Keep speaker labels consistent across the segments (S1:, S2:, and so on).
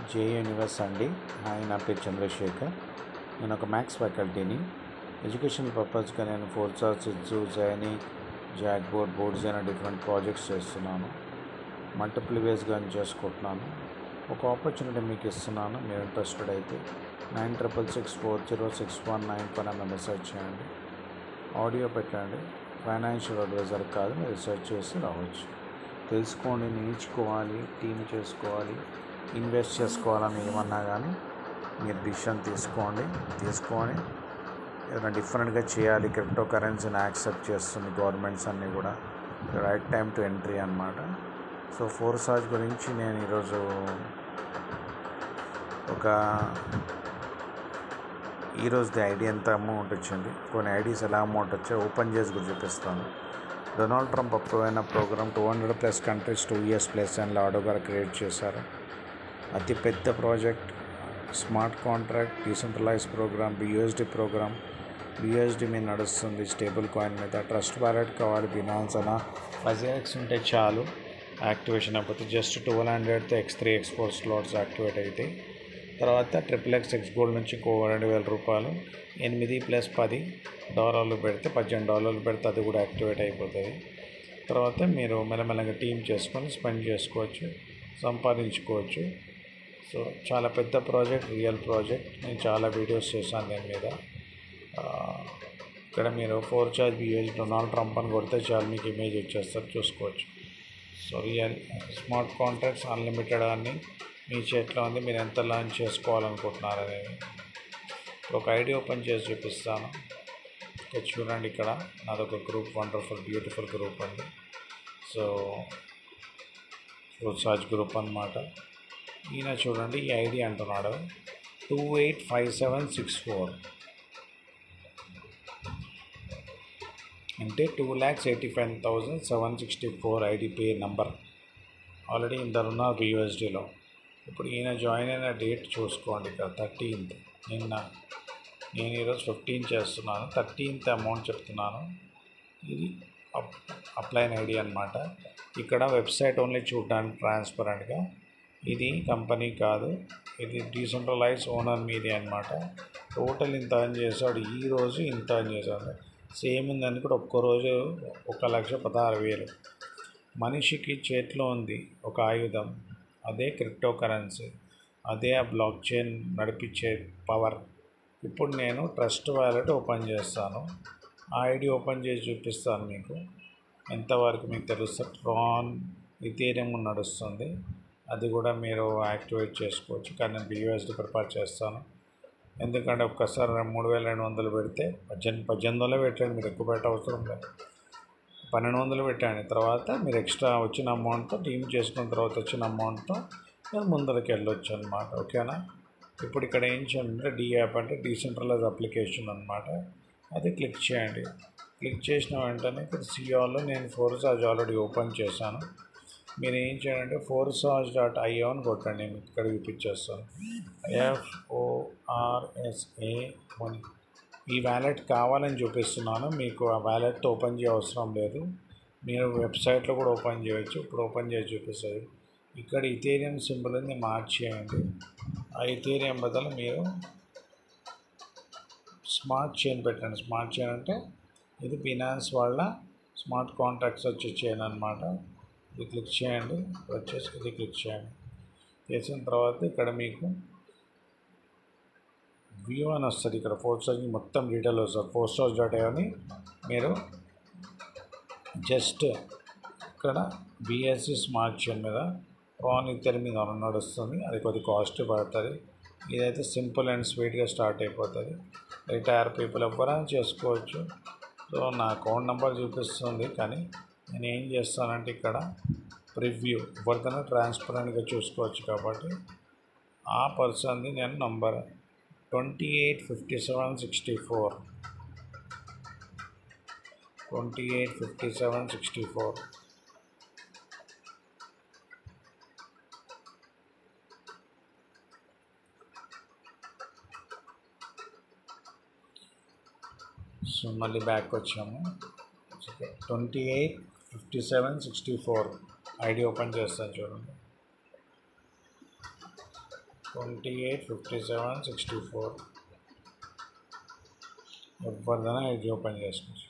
S1: జే universe అండి hi నా పేరు చంద్రశేఖర్ నేను ఒక మ్యాథ్స్ ఫ్యాకల్టీని ఎడ్యుకేషన్ పర్పస్గా నేను ఫోర్సా సిడ్జు జైనిక్ జాక్ బోర్డ్ బోర్డ్స్ అయిన డిఫరెంట్ ప్రాజెక్ట్స్ చేస్తున్నాను మల్టిపుల్ వేస్గా చేసుకుంటున్నాను ఒక ఆపర్చునిటీ మీకు ఇస్తున్నాను మీరు ఇంట్రెస్టెడ్ అయితే nine triple six four zero six one nine five అన్న మెసేజ్ చేయండి ఆడియో పెట్టండి ఫైనాన్షియల్ అడ్వైజర్ కాదు మీరు రీసెర్చ్ చేసి రావచ్చు తెలుసుకోండి నేర్చుకోవాలి టీమ్ చేసుకోవాలి ఇన్వెస్ట్ చేసుకోవాలని ఏమన్నా కానీ మీరు డిసిషన్ తీసుకోండి తీసుకొని ఏదైనా డిఫరెంట్గా చేయాలి క్రిప్టో కరెన్సీని యాక్సెప్ట్ చేస్తుంది గవర్నమెంట్స్ అన్నీ కూడా రైట్ టైం టు ఎంట్రీ అనమాట సో ఫోర్ సార్జ్ గురించి నేను ఈరోజు ఒక ఈరోజుది ఐడి ఎంత అమౌంట్ వచ్చింది కొన్ని ఐడీస్ ఎలా అమౌంట్ వచ్చాయి ఓపెన్ చేసి కూడా చూపిస్తాను డొనాల్డ్ ట్రంప్ అప్రూవ్ అయిన program two hundred plus countries two years plus అని లాడో గారు క్రియేట్ చేశారు అతి పెద్ద project smart contract decentralize program BUSD program BUSD మీద నడుస్తుంది స్టేబుల్ కాయిన్ మీద ట్రస్ట్ వ్యాలెట్ కావాలి బినాన్స్ అన్న ఫజెక్స్ ఉంటే చాలు యాక్టివేషన్ అయిపోతే జస్ట్ ట్వెల్వ్ హండ్రెడ్తో X three X four slots activate అవుతాయి తర్వాత ట్రిపుల్ ఎక్స్ ఎక్స్ గోల్డ్ నుంచి ఇంకో రెండు వేల రూపాయలు ఎనిమిది ప్లస్ పది డాలర్లు పెడితే పద్దెనిమిది డాలర్లు పెడితే అది కూడా యాక్టివేట్ అయిపోతుంది తర్వాత మీరు మెల్లమెల్లగా టీం చేసుకొని స్పెండ్ చేసుకోవచ్చు సంపాదించుకోవచ్చు సో చాలా పెద్ద ప్రాజెక్ట్ రియల్ ప్రాజెక్ట్ నేను చాలా వీడియోస్ చేశాను దీని మీద ఆ, ఇక్కడ మీరు Forsage BS Donald Trump అని కొడితే చాలు మీకు ఇమేజ్ వచ్చేస్తారు చూసుకోవచ్చు so real smart contracts unlimited అని మీ చేతిలో ఉంది మీరు ఎంత లాంచ్ చేసుకోవాలనుకుంటున్నారు అనేది ఒక ఐడి ఓపెన్ చేసి చూపిస్తాను ఇక్కడ చూడండి ఇక్కడ నాదొక గ్రూప్ వండర్ఫుల్ బ్యూటిఫుల్ గ్రూప్ అండి సో సాజ్ గ్రూప్ అన్నమాట ఈయన చూడండి ఈ ఐడి అంటున్నాడు two eight five seven six four అంటే two lakhs eighty five thousand seven sixty four ID pay number already ఇందరు ఉన్నారు యూఎస్డీలో ఇప్పుడు ఈయన జాయిన్ అయిన డేట్ చూసుకోండి ఇక్కడ థర్టీన్త్ నిన్న నేను ఈరోజు ఫిఫ్టీన్ చేస్తున్నాను థర్టీన్త్ అమౌంట్ చెప్తున్నాను ఇది అప్ అప్లైన్ ఐడి అనమాట ఇక్కడ వెబ్సైట్ ఓన్లీ చూడడానికి ట్రాన్స్పరెంట్గా ఇది కంపెనీ కాదు ఇది డీసెంట్రలైజ్ ఓనర్ మీదే అనమాట టోటల్ ఇంత అర్న్ చేశాడు ఈ రోజు ఇంత అర్న్ చేశాడు సేమ్ ఉందని కూడా ఒక్క రోజు ఒక లక్ష పదహారు వేలు మనిషికి చేతిలో ఉంది ఒక ఆయుధం అదే క్రిప్టో కరెన్సీ అదే ఆ బ్లాక్ చైన్ నడిపించే పవర్ ఇప్పుడు నేను ట్రస్ట్ వ్యాలెట్ ఓపెన్ చేస్తాను ఆ ఐడి ఓపెన్ చేసి చూపిస్తాను మీకు ఎంతవరకు మీకు తెలుస్తుంది ట్రాన్ ఇథేరియం నడుస్తుంది అది కూడా మీరు యాక్టివేట్ చేసుకోవచ్చు కానీ నేను బియూఎస్డి ప్రిపేర్ చేస్తాను ఎందుకంటే ఒక్కసారి మూడు వేల రెండు వందలు పెడితే పద్దెనిమిది పద్దెనిమిది వందలు పెట్టండి మీరు ఎక్కువ పెట్ట అవసరం లేదు పన్నెండు వందలు పెట్టండి తర్వాత మీరు ఎక్స్ట్రా వచ్చిన అమౌంట్తో టీమ్ చేసుకున్న తర్వాత వచ్చిన అమౌంట్తో మీరు ముందరికి వెళ్ళొచ్చు అనమాట ఓకేనా ఇప్పుడు ఇక్కడ ఏం చేయాలంటే డి యాప్ అంటే డీసెంట్రలైజ్ అప్లికేషన్ అనమాట అది క్లిక్ చేయండి క్లిక్ చేసిన వెంటనే ఇక్కడ సిఆర్లో నేను ఫోర్ సాజ్ ఆల్రెడీ ఓపెన్ చేశాను మీరు ఏం చేయాలంటే ఫోర్ సాజ్ డాట్ ఐఓ అని కొట్టండి నేను ఇక్కడ చూపించేస్తాను ఎఫ్ఓఆర్ఎస్ఏ మనీ ఈ వ్యాలెట్ కావాలని చూపిస్తున్నాను మీకు ఆ వ్యాలెట్ ఓపెన్ చేయ అవసరం లేదు మీరు వెబ్సైట్లో కూడా ఓపెన్ చేయొచ్చు ఇప్పుడు ఓపెన్ చేసి చూపిస్తుంది ఇక్కడ ఇథేరియం సింబల్ ఉంది మార్చేయండి ఆ ఇథేరియం బదులు మీరు స్మార్ట్ చైన్ పెట్టండి స్మార్ట్ చైన్ అంటే ఇది ఫినాన్స్ వాళ్ళ స్మార్ట్ కాంట్రాక్ట్స్ వచ్చే చైన్ అనమాట ఇది క్లిక్ చేయండి వచ్చేసి ఇది క్లిక్ చేయండి చేసిన తర్వాత ఇక్కడ మీకు వ్యూ అని వస్తుంది ఇక్కడ ఫోర్ స్టార్స్ మొత్తం డీటెయిల్ వస్తుంది ఫోర్ స్టార్స్ డాట్ అని మీరు జస్ట్ ఇక్కడ బిఎస్సి స్మార్ట్ చైన్ మీద ప్రాన్ ఇద్దరి మీద నడుస్తుంది అది కొద్ది కాస్ట్ పడుతుంది ఇదైతే సింపుల్ అండ్ స్వీట్గా స్టార్ట్ అయిపోతుంది రిటైర్ పీపుల్ ఎవరైనా చేసుకోవచ్చు సో నా అకౌంట్ నెంబర్ చూపిస్తుంది కానీ నేను ఏం చేస్తానంటే ఇక్కడ ప్రివ్యూ ఎవరికైనా ట్రాన్స్పరెంట్గా చూసుకోవచ్చు కాబట్టి ఆ పర్సన్ది నేను number twenty eight fifty seven sixty four twenty eight fifty seven sixty four so మళ్ళీ బ్యాక్ వచ్చాము twenty eight fifty seven sixty four ID open చేస్తాను చూడండి twenty eight fifty seven sixty four ఎవరిదైనా ఐడి ఓపెన్ చేసుకోవచ్చు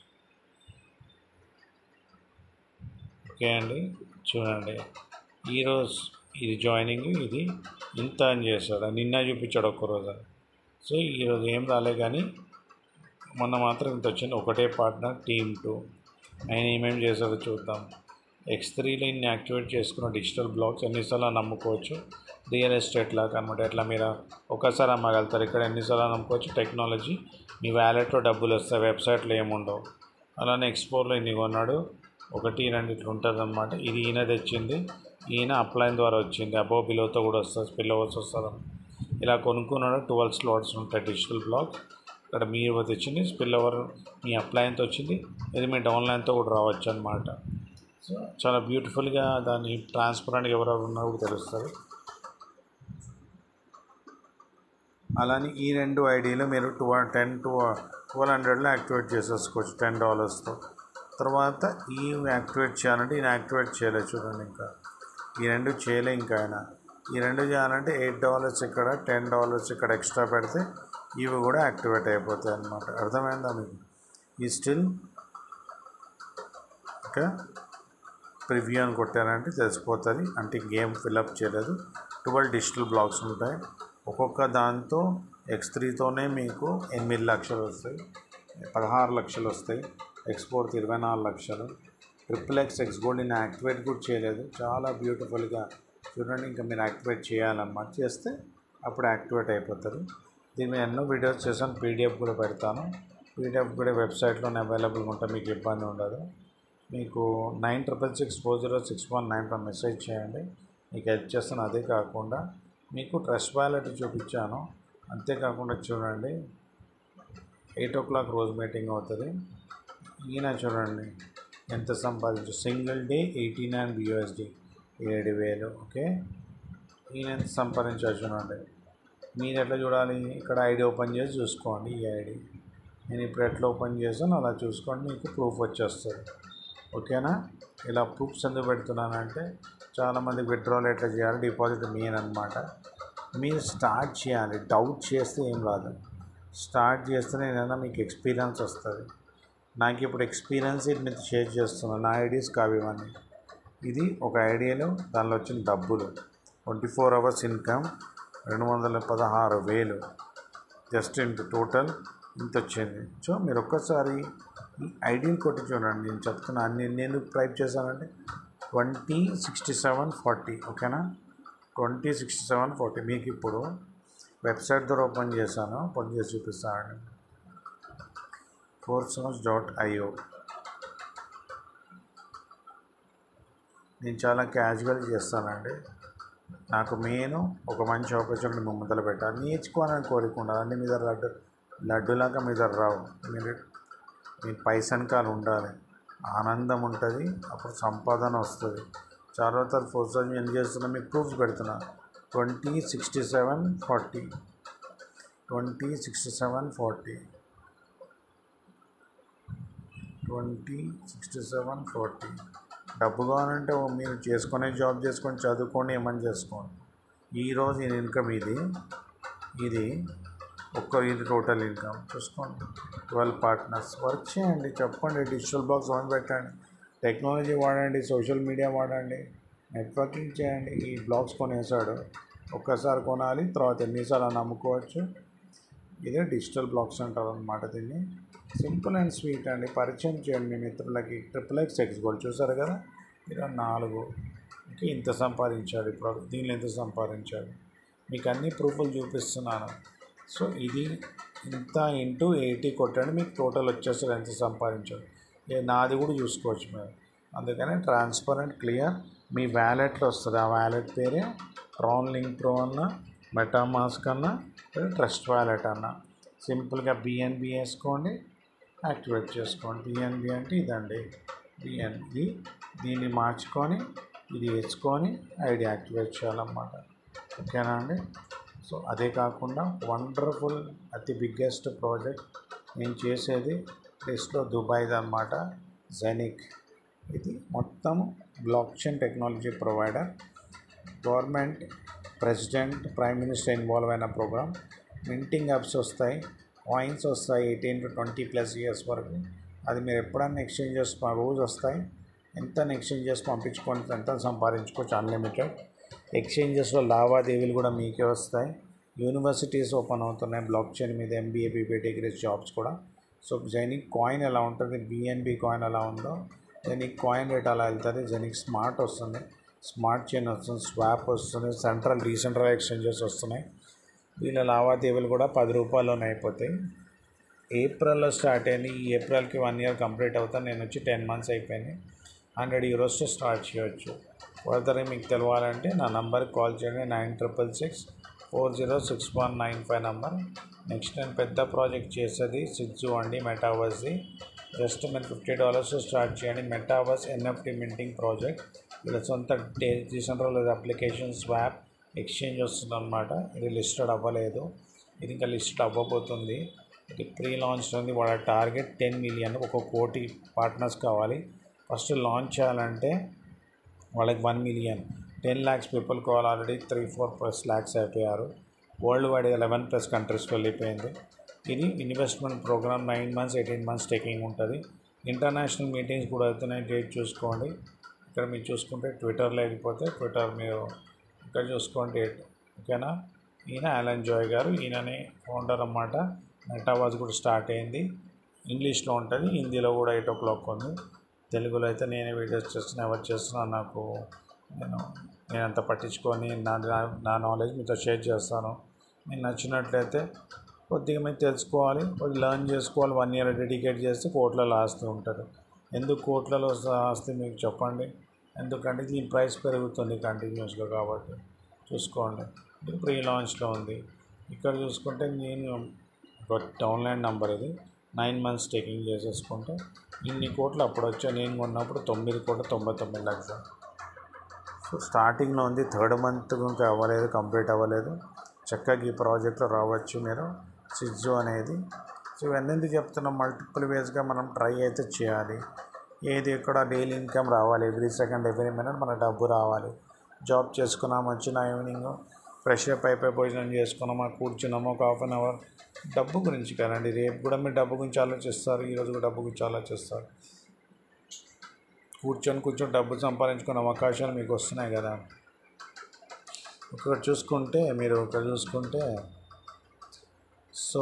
S1: okay అండి చూడండి ఈరోజు ఇది జాయినింగ్ ఇది ఇంత అని చేశాడు నిన్న చూపించాడు ఒక్కరోజు సో ఈరోజు ఏం రాలే కానీ మొన్న మాత్రం ఇంత వచ్చింది ఒకటే పార్ట్నర్ టీమ్ టూ ఆయన ఏమేమి చేశాడో చూద్దాం ఎక్స్ త్రీలో ఇన్ని యాక్టివేట్ చేసుకున్న డిజిటల్ బ్లాక్స్ ఎన్నిసార్లు నమ్ముకోవచ్చు రియల్ ఎస్టేట్ లాగా అనమాట ఎట్లా మీరు ఒకసారి అమ్మగలుగుతారు ఇక్కడ ఎన్నిసార్లు నమ్ముకోవచ్చు టెక్నాలజీ మీ వ్యాలెట్లో డబ్బులు వస్తాయి వెబ్సైట్లో ఏముండవు అలానే ఎక్స్పోర్లో ఇన్ని కొన్నాడు ఒకటి రెండు ఇట్లా ఉంటుంది అనమాట ఇది ఈయన తెచ్చింది ఈయన అప్లైన్ ద్వారా వచ్చింది అబో బిలోతో కూడా వస్తుంది స్పిల్ ఓవర్స్ వస్తుంది ఇలా కొనుక్కున్నాడు ట్వెల్వ్ స్లాట్స్ ఉంటాయి డిజిటల్ బ్లాక్ ఇక్కడ మీరు తెచ్చింది స్పిల్ ఓవర్ మీ అప్లైన్తో వచ్చింది ఇది మీ డౌన్లైన్తో కూడా రావచ్చు అనమాట సో చాలా బ్యూటిఫుల్గా దాన్ని ట్రాన్స్పరెంట్గా ఎవరెవరు ఉన్నా కూడా తెలుస్తుంది అలానే ఈ రెండు ఐడీలు మీరు టూ టెన్ టు ట్వెల్వ్ హండ్రెడ్లో యాక్టివేట్ చేసేసుకోవచ్చు టెన్ డాలర్స్తో తర్వాత ఈ యాక్టివేట్ చేయాలంటే ఈయన యాక్టివేట్ చేయలేదు చూడండి ఇంకా ఈ రెండు చేయలే ఇంకా ఆయన ఈ రెండు చేయాలంటే ఎయిట్ డాలర్స్ ఇక్కడ టెన్ డాలర్స్ ఇక్కడ ఎక్స్ట్రా పెడితే ఇవి కూడా యాక్టివేట్ అయిపోతాయి అన్నమాట అర్థమైందా మీకు ఈ స్టిల్ ఓకే ప్రివ్యూ అని కొట్టారంటే తెలిసిపోతుంది అంటే గేమ్ ఫిల్అప్ చేయలేదు ట్వెల్వ్ డిజిటల్ బ్లాక్స్ ఉంటాయి ఒక్కొక్క దాంతో ఎక్స్ త్రీతోనే మీకు ఎనిమిది లక్షలు వస్తాయి పదహారు లక్షలు వస్తాయి ఎక్స్పోర్ట్ ఇరవై నాలుగు లక్షలు ట్రిపుల్ ఎక్స్ ఎక్స్ గోల్డ్ నేను యాక్టివేట్ కూడా చేయలేదు చాలా బ్యూటిఫుల్గా చూడండి ఇంకా మీరు యాక్టివేట్ చేయాలన్నమాట చేస్తే అప్పుడు యాక్టివేట్ అయిపోతుంది దీని మీద ఎన్నో వీడియోస్ చేశాను పీడిఎఫ్ కూడా పెడతాను పీడిఎఫ్ కూడా వెబ్సైట్లోనే అవైలబుల్గా ఉంటుంది మీకు ఇబ్బంది ఉండదు మీకు nine triple six four zero six one nine పై మెసేజ్ చేయండి మీకు హెల్ప్ చేస్తాను అదే కాకుండా మీకు ట్రస్ట్ వ్యాలెట్ చూపించాను అంతేకాకుండా చూడండి ఎయిట్ ఓ క్లాక్ రోజు మీటింగ్ అవుతుంది ఈయన చూడండి ఎంత సంపాదించు single day eighty nine BUSD ఏడు వేలు ఓకే ఈయన ఎంత సంపాదించారు చూడండి మీరు ఎట్లా చూడాలి ఇక్కడ ఐడి ఓపెన్ చేసి చూసుకోండి ఈ ఐడి నేను ఇప్పుడు ఎట్లా ఓపెన్ చేసాను అలా చూసుకోండి మీకు ప్రూఫ్ వచ్చేస్తుంది ఓకేనా ఇలా ప్రూఫ్స్ ఎందుకు పెడుతున్నానంటే చాలామంది విత్డ్రాల్ ఎట్లా చేయాలి డిపాజిట్ మెయిన్ అనమాట మీరు స్టార్ట్ చేయాలి డౌట్ చేస్తే ఏం రాదు స్టార్ట్ చేస్తేనే ఏదైనా మీకు ఎక్స్పీరియన్స్ వస్తుంది నాకు ఇప్పుడు ఎక్స్పీరియన్స్ మీరు షేర్ చేస్తున్నాను నా ఐడియాస్ కావు ఇవన్నీ ఇది ఒక ఐడియాలో దానిలో వచ్చిన డబ్బులు ట్వంటీ ఫోర్ అవర్స్ ఇన్కమ్ రెండు వందల పదహారు వేలు జస్ట్ ఇంటూ టోటల్ ఇంత వచ్చింది సో మీరు ఒక్కసారి ఈ ఐడిని కొట్టి చూడండి నేను చెప్తున్నా అన్ని నేను టైప్ చేశానంటే ట్వంటీ సిక్స్టీ సెవెన్ ఫార్టీ ఓకేనా ట్వంటీ సిక్స్టీ సెవెన్ ఫార్టీ మీకు ఇప్పుడు వెబ్సైట్ ద్వారా ఓపెన్ చేశాను ఓపెన్ చేసి చూపిస్తానండి ఫోర్ సోన్స్ డాట్ ఐఓ నేను చాలా క్యాజువల్ చేస్తానండి నాకు మెయిన్ ఒక మంచి ఆపర్చునిటీ ముందర పెట్టాలి నేర్చుకోవాలని కోరిక ఉండదు అన్ని మీద లడ్డు లడ్డులాగా మీద రావు మీరు మీ పైసనకాలు ఉండాలి ఆనందం ఉంటుంది అప్పుడు సంపాదన వస్తుంది చాలా తర్వాత ఫోర్ థౌసండ్ ఏం చేస్తున్నా మీకు ప్రూఫ్స్ పెడుతున్నా twenty sixty seven forty twenty sixty seven forty twenty sixty seven forty డబ్బు కావాలంటే ఓ మీరు చేసుకునే జాబ్ చేసుకొని చదువుకోండి ఏమని చేసుకోండి ఈరోజు ఈ ఇన్కమ్ ఇది ఇది ఒక్క ఇది టోటల్ ఇన్కమ్ చూసుకోండి ట్వెల్వ్ పార్ట్నర్స్ వర్క్ చేయండి చెప్పండి డిజిటల్ బాక్స్ ఆన్ పెట్టండి టెక్నాలజీ వాడండి సోషల్ మీడియా వాడండి నెట్వర్కింగ్ చేయండి ఈ బ్లాగ్స్ కొనేసాడు ఒక్కసారి కొనాలి తర్వాత ఎన్నిసార్లు అని అమ్ముకోవచ్చు ఇదే డిజిటల్ బ్లాక్స్ అంటారు అనమాట దీన్ని సింపుల్ అండ్ స్వీట్ అండి పరిచయం చేయండి మీ మిత్రులకి ట్రిపుల్ ఎక్స్ ఎక్స్ గోల్డ్ చూసారు కదా ఇరవై నాలుగు ఇంకా ఇంత సంపాదించాడు ఇప్పుడు దీనిలో ఎంత సంపాదించాడు మీకు అన్ని ప్రూఫ్లు చూపిస్తున్నాను సో ఇది ఇంత ఇంటూ ఎయిటీ కొట్టండి మీకు టోటల్ వచ్చేసరికి ఎంత సంపాదించాడు ఏ నాది కూడా చూసుకోవచ్చు మీరు అందుకని ట్రాన్స్పరెంట్ క్లియర్ మీ వ్యాలెట్లో వస్తుంది ఆ వ్యాలెట్ పేరే ట్రాన్ లింక్ ప్రో అన్న మెటామాస్క్ అన్న ట్రస్ట్ వ్యాలెట్ అన్న సింపుల్గా బిఎన్బి వేసుకోండి యాక్టివేట్ చేసుకోండి బిఎన్బి అంటే ఇదండి బిఎన్బి దీన్ని మార్చుకొని ఇది వేసుకొని ఐడి యాక్టివేట్ చేయాలన్నమాట ఓకేనా అండి సో అదే కాకుండా వండర్ఫుల్ అతి బిగ్గెస్ట్ ప్రాజెక్ట్ నేను చేసేది లిస్ట్లో దుబాయ్ది అనమాట జెనిక్ ఇది మొత్తం block chain technology provider government president prime minister involve అయిన ప్రోగ్రామ్ మింటింగ్ యాప్స్ వస్తాయి కాయిన్స్ వస్తాయి eighteen to twenty plus years వరకు అది మీరు ఎప్పుడన్నా ఎక్స్చేంజ్ చేసి రోజు వస్తాయి ఎంత ఎక్స్చేంజ్ చేసి పంపించుకొని ఎంత సంపాదించుకోవచ్చు అన్లిమిటెడ్ ఎక్స్చేంజెస్లో లావాదేవీలు కూడా మీకే వస్తాయి యూనివర్సిటీస్ ఓపెన్ అవుతున్నాయి బ్లాక్ చైన్ మీద ఎంబీఏ బీబీఏ డిగ్రీస్ జాబ్స్ కూడా సో జైనిక్ కాయిన్ ఎలా ఉంటుంది బిఎన్బి కాయిన్ ఎలా ఉందో జెనిక్ కాయిన్ రేట్ అలా వెళ్తుంది జెనిక్ స్మార్ట్ వస్తుంది స్మార్ట్ చైన్ వస్తుంది స్వాప్ వస్తుంది సెంట్రల్ డీసెంట్రల్ ఎక్స్చేంజెస్ వస్తున్నాయి వీళ్ళ లావాదేవీలు కూడా పది రూపాయల్లోనే అయిపోతాయి ఏప్రిల్లో స్టార్ట్ అయింది ఈ ఏప్రిల్కి వన్ ఇయర్ కంప్లీట్ అవుతాను నేను వచ్చి టెన్ మంత్స్ అయిపోయింది హండ్రెడ్ యూరోస్తో స్టార్ట్ చేయొచ్చు ఫర్దర్ మీకు తెలవాలంటే నా నంబర్కి కాల్ చేయండి nine triple six four zero six one nine five number next నేను పెద్ద ప్రాజెక్ట్ చేసేది సిక్స్ అండి మెటావర్స్ది జస్ట్ మీరు ఫిఫ్టీ డాలర్స్ స్టార్ట్ చేయండి మెటావర్స్ ఎన్ఎఫ్టీ మింటింగ్ ప్రాజెక్ట్ ఇలా సొంత డీసెంట్రలైజ్ అప్లికేషన్ స్వాప్ ఎక్స్చేంజ్ వస్తుంది అనమాట ఇది లిస్టెడ్ అవ్వలేదు ఇది ఇంకా లిస్ట్ అవ్వబోతుంది ఇది ప్రీ లాంచ్ ఉంది వాళ్ళ టార్గెట్ టెన్ మిలియన్ ఒక కోటి పార్ట్నర్స్ కావాలి ఫస్ట్ లాంచ్ చేయాలంటే వాళ్ళకి one million ten lakhs people కావాలి already three four plus lakhs అయిపోయారు వరల్డ్ వైడ్ లెవెన్ ప్లస్ కంట్రీస్కి వెళ్ళిపోయింది ఇది investment program nine months eighteen months taking ఉంటుంది ఇంటర్నేషనల్ మీటింగ్స్ కూడా అవుతున్నాయి డేట్ చూసుకోండి ఇక్కడ మీరు చూసుకుంటే ట్విట్టర్లో వెళ్ళిపోతే ట్విట్టర్ మీరు ఇక్కడ చూసుకోండి డేట్ ఓకేనా ఈయన అలన్ జాయ్ గారు ఈయననే ఫౌండర్ అన్నమాట మెటావాజ్ కూడా స్టార్ట్ అయింది ఇంగ్లీష్లో ఉంటుంది హిందీలో కూడా ఎయిట్ ఓ క్లాక్ ఉంది తెలుగులో అయితే నేనే వీడియోస్ చేస్తున్నా ఎవరు చేస్తున్నా నాకు నేను నేను అంత పట్టించుకొని నా నా నాలెడ్జ్ మీతో షేర్ చేస్తాను మీకు నచ్చినట్లయితే కొద్దిగా మీరు తెలుసుకోవాలి కొద్దిగా లర్న్ చేసుకోవాలి వన్ ఇయర్ డెడికేట్ చేస్తే కోట్లలో ఆస్తి ఉంటుంది ఎందుకు కోట్లలో ఆస్తి మీకు చెప్పండి ఎందుకంటే దీని ప్రైస్ పెరుగుతుంది కంటిన్యూస్గా కాబట్టి చూసుకోండి ఇది ప్రీ లాంచ్లో ఉంది ఇక్కడ చూసుకుంటే నేను ఒక డౌన్లైన్ నెంబర్ ఇది నైన్ మంత్స్ టేకింగ్ చేసేసుకుంటే ఇన్ని కోట్లు అప్పుడు వచ్చా నేను కొన్నప్పుడు తొమ్మిది కోట్ల తొంభై తొమ్మిది లక్షలు సో స్టార్టింగ్లో ఉంది థర్డ్ మంత్ ఇంకా అవ్వలేదు కంప్లీట్ అవ్వలేదు చక్కగా ఈ ప్రాజెక్ట్లో రావచ్చు మీరు సిజ్జు అనేది సో ఇవన్నీ ఎందుకు చెప్తున్నాం మల్టిపుల్ వేస్గా మనం ట్రై అయితే చేయాలి ఏది ఎక్కడ డైలీ ఇన్కమ్ రావాలి ఎవ్రీ సెకండ్ ఎవ్రీ మినిట్ మన డబ్బు రావాలి జాబ్ చేసుకున్నాం వచ్చిన ఈవినింగ్ ఫ్రెష్ అప్ అయిపోయి భోజనం చేసుకున్నామా కూర్చున్నామా ఒక హాఫ్ అన్ అవర్ డబ్బు గురించి కదండి రేపు కూడా మీరు డబ్బు గురించి ఆలోచిస్తారు ఈరోజు కూడా డబ్బు గురించి ఆలోచిస్తారు కూర్చొని కూర్చొని డబ్బు సంపాదించుకునే అవకాశాలు మీకు వస్తున్నాయి కదా ఇక్కడ చూసుకుంటే మీరు ఇక్కడ చూసుకుంటే సో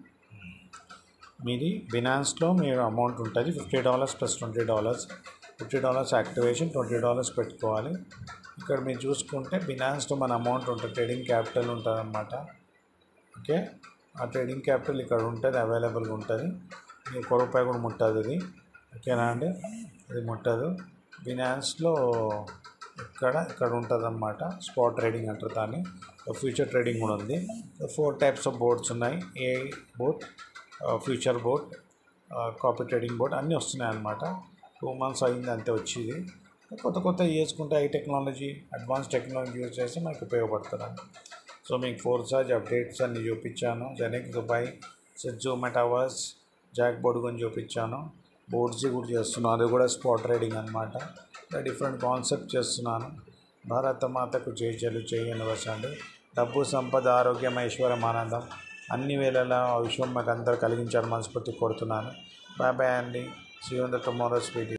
S1: మీది బినాన్స్లో మీరు అమౌంట్ ఉంటుంది fifty dollars plus twenty dollars fifty dollars activation twenty dollars పెట్టుకోవాలి ఇక్కడ మీరు చూసుకుంటే బినాన్స్లో మన అమౌంట్ ఉంటుంది ట్రేడింగ్ క్యాపిటల్ ఉంటుంది అనమాట ఓకే ఆ ట్రేడింగ్ క్యాపిటల్ ఇక్కడ ఉంటుంది అవైలబుల్గా ఉంటుంది మీకు ఒక రూపాయి కూడా ముట్టదు ఇది ఓకేనా అండి ఇది ముట్టదు బినాన్స్లో ఇక్కడ ఇక్కడ ఉంటుంది అనమాట స్పాట్ ట్రేడింగ్ అంటారు దాన్ని ఫ్యూచర్ ట్రేడింగ్ కూడా ఉంది ఫోర్ టైప్స్ ఆఫ్ బోర్డ్స్ ఉన్నాయి ఏ board future board copy trading board అన్నీ వస్తున్నాయి అన్నమాట టూ మంత్స్ అయింది అంతే వచ్చేది కొత్త కొత్త చేసుకుంటే AI technology advance technology use చేస్తే మనకు ఉపయోగపడుతుంది సో మీకు ఫోర్ సార్జ్ అప్డేట్స్ అన్ని చూపించాను జెనిక్ దుబాయ్ సిజ్జు మెటావర్స్ జాక్ బోర్డ్ గురించి చూపించాను బోర్డ్స్ కూడా చేస్తున్నాను అది కూడా స్పాట్ ట్రేడింగ్ అనమాట డిఫరెంట్ కాన్సెప్ట్ చేస్తున్నాను భారత మాతకు జై జలు జై యూనివర్సండి డబ్బు సంపద ఆరోగ్యం ఐశ్వర్యం ఆనందం అన్ని వేళలా ఆ విషయం మాకు అందరు కలిగించాలని మనస్ఫూర్తి కోరుతున్నాను బాయ్ బాయ్ అండి see you the tomorrow's video